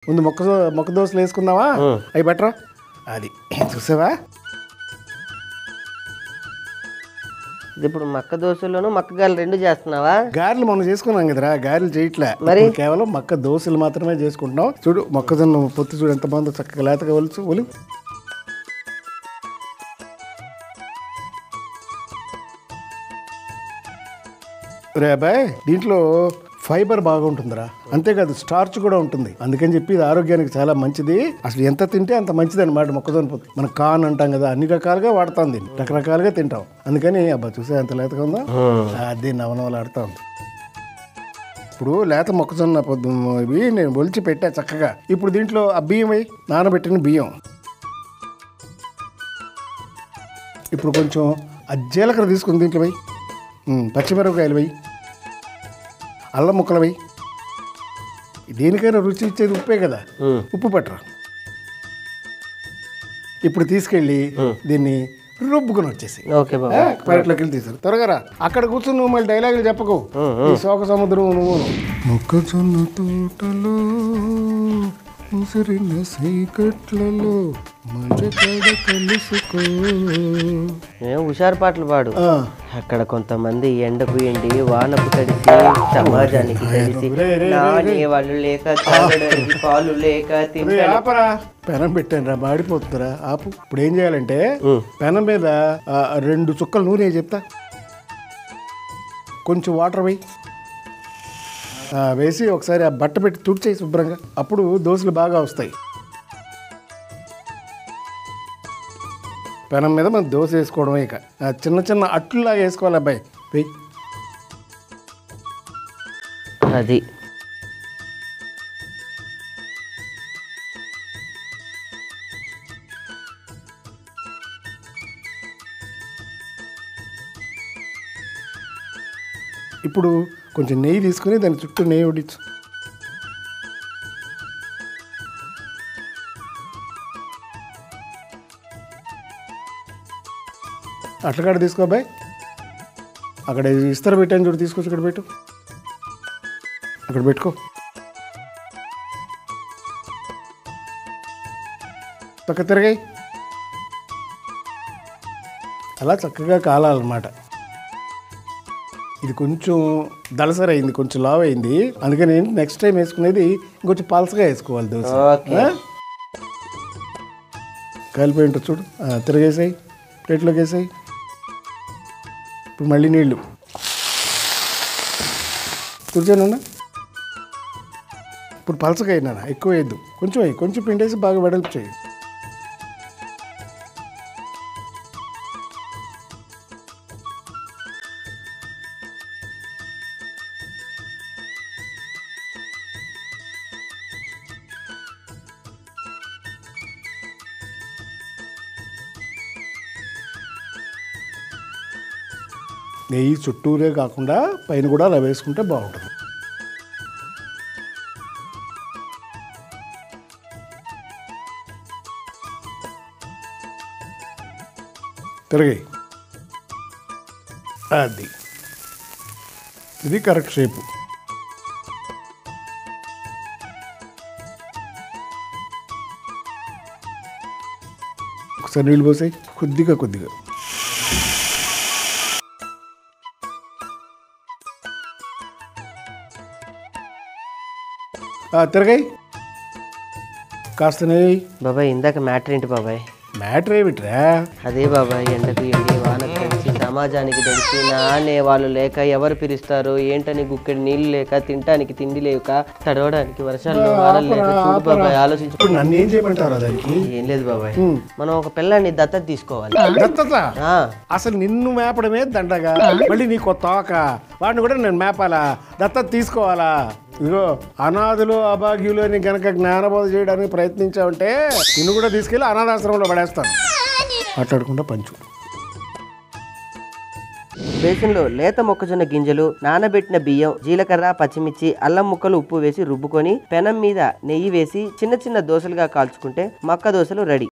ముందు మొక్క దో- మొక్క దోశలు వేసుకుందామా అవి బెటరా అది చూసావా ఇప్పుడు మక్క దోశలోను మక్కగాలు రెండు చేస్తున్నావా గారెలు మనం చేసుకున్నాం కదరా గారెలు చేయట్లే మరి? ఇప్పుడు కేవలం మక్క దోశలు మాత్రమే చేసుకుంటున్నాం చూడు మొక్కజొన్న పొత్తు చూడు ఎంత బాగుందో చక్కగా లేతగా ఒలుచు ఒలు రే అబ్బాయి దీంట్లో ఫైబర్ బాగుంటుందిరా అంతేకాదు స్టార్చ్ కూడా ఉంటుంది అందుకని చెప్పి ఇది ఆరోగ్యానికి చాలా మంచిది అసలు ఎంత తింటే అంత మంచిది అనమాట మొక్కజొన్న పొత్తు మనం కాన్ అంటాం కదా అన్ని రకాలుగా వాడతాం దీన్ని రకరకాలుగా తింటాం అందుకని అబ్బా చూసే ఎంత లేతగా ఉందో అది నవనవలాడుతా ఉంది ఇప్పుడు లేత మొక్కజొన్న పొద్దు ఇవి నేను ఒలిచి పెట్టా చక్కగా ఇప్పుడు దీంట్లో ఆ బియ్యం వేయి నానబెట్టిన బియ్యం ఇప్పుడు కొంచెం ఆ జీలకర్ర తీసుకుని దీంట్లో వేయి ఉమ్, పచ్చిమిరపకాయలు వేయి అల్లం ముక్కలు వేయి దేనికైనా రుచి ఇచ్చేది ఉప్పే కదా ఉప్పు పట్టరా ఇప్పుడు తీసుకెళ్ళి దీన్ని రుబ్బుకొని వచ్చేసి ఓకే బాబా పైట్లోకి వెళ్ళి తీసారు త్వరగా రా అక్కడ కూర్చొని నువ్వు మళ్ళీ డైలాగులు చెప్పకు ఈ శోక సముద్రం నువ్వు మొక్కజొన్న తోటలో ముసిరిన సైకట్లలో మజకడ కలుసుకో మేము హుషారు పాటలు పాడు ఆ, అక్కడ కొంతమంది ఎండకు ఎండి వానకు తడిసి సమాజానికి తెలిసి నానే వాళ్ళు లేక తాగడానికి పాలు లేక రే, తింటే ఆపరా పెనం పెట్టాను రా మాడిపోతుందిరా ఆపు ఇప్పుడు ఏం చేయాలంటే పెనం మీద ఆ, రెండు చుక్కలు నూనె వేయి చెప్తా కొంచెం వాటర్ వేయి ఆ, వేసి ఒకసారి ఆ బట్ట పెట్టి తుడిచేయి శుభ్రంగా అప్పుడు దోశలు బాగా వస్తాయి పెనం మీద మనం దోశ వేసుకోవడం ఇక ఆ, చిన్న చిన్న అట్లులాగా వేసుకోవాలి అబ్బాయి వెయ్యి అది ఇప్పుడు కొంచెం నెయ్యి తీసుకుని దాని చుట్టూ నెయ్యి ఉడిచ్చు అట్లకాడ తీసుకో అబ్బాయి అక్కడ ఇస్తర పెట్టాను చూడు తీసుకొచ్చి ఇక్కడ పెట్టు అక్కడ పెట్టుకో పక్క తిరగాయి అలా చక్కగా కాలాలన్నమాట ఇది కొంచెం దళసరి అయింది కొంచెం లావ్ అయింది అందుకని నెక్స్ట్ టైం వేసుకునేది ఇంకొంచెం పలసగా వేసుకోవాలి దోశ ఓకే ఆ? కలిపి ఉంటుంది చూడు ఆ, తిరగేసాయి ప్లేట్లోకి వేసాయి ఇప్పుడు మళ్ళీ నీళ్ళు కూర్చోనన్నా ఇప్పుడు పలసగా అయినా ఎక్కువ వేయద్దు కొంచెం వేయి కొంచెం పిండేసి బాగా వెడల్పు చేయి నెయ్యి చుట్టూరే కాకుండా పైన కూడా అలా వేసుకుంటే బాగుంటుంది తిరగాయి అది ఇది కరెక్ట్ షేపు ఒకసారి నీళ్ళు పోసాయి కొద్దిగా కొద్దిగా ఆ, తిరగాయి కాస్త నెయ్యి బాబాయ్ ఇందాక మ్యాటర్ ఏంటి బాబాయ్ మ్యాటర్ ఏమిట్రా అదే బాబాయ్ ఎండకు ఎండి వానకు తడిసి సమాజానికి తెలిసి నానే వాళ్ళు లేక ఎవరు పిలుస్తారు ఏంటని గుక్కెడు నీళ్లు లేక తినటానికి తిండి లేక తడవడానికి వర్షాలు వానలు లేక చూడు బాబాయ్ ఆలోచించు ఇప్పుడు నన్ను ఏం చేయమంటారా దానికి ఏం లేదు బాబాయ్ మనం ఒక పిల్లాన్ని దత్తత తీసుకోవాలి దత్తత ఆ, అసలు నిన్ను మేపడమే దండగా మళ్ళీ నీకు తోక వాడిని కూడా నేను మేపాలా దత్తత తీసుకోవాలా ఇదిగో అనాథులు అభాగ్యులు అని గనక జ్ఞానబోధ చేయడానికి ప్రయత్నించావంటే నిన్ను కూడా తీసుకెళ్ళి అనాథాశ్రమంలో పడేస్తాను మాట్లాడకుండా పంచు బేసిన్లో లేత మొక్కజొన్న గింజలు నానబెట్టిన బియ్యం జీలకర్ర పచ్చిమిర్చి అల్లం ముక్కలు ఉప్పు వేసి రుబ్బుకొని పెనం మీద నెయ్యి వేసి చిన్న చిన్న దోశలుగా కాల్చుకుంటే మక్క దోశలు రెడీ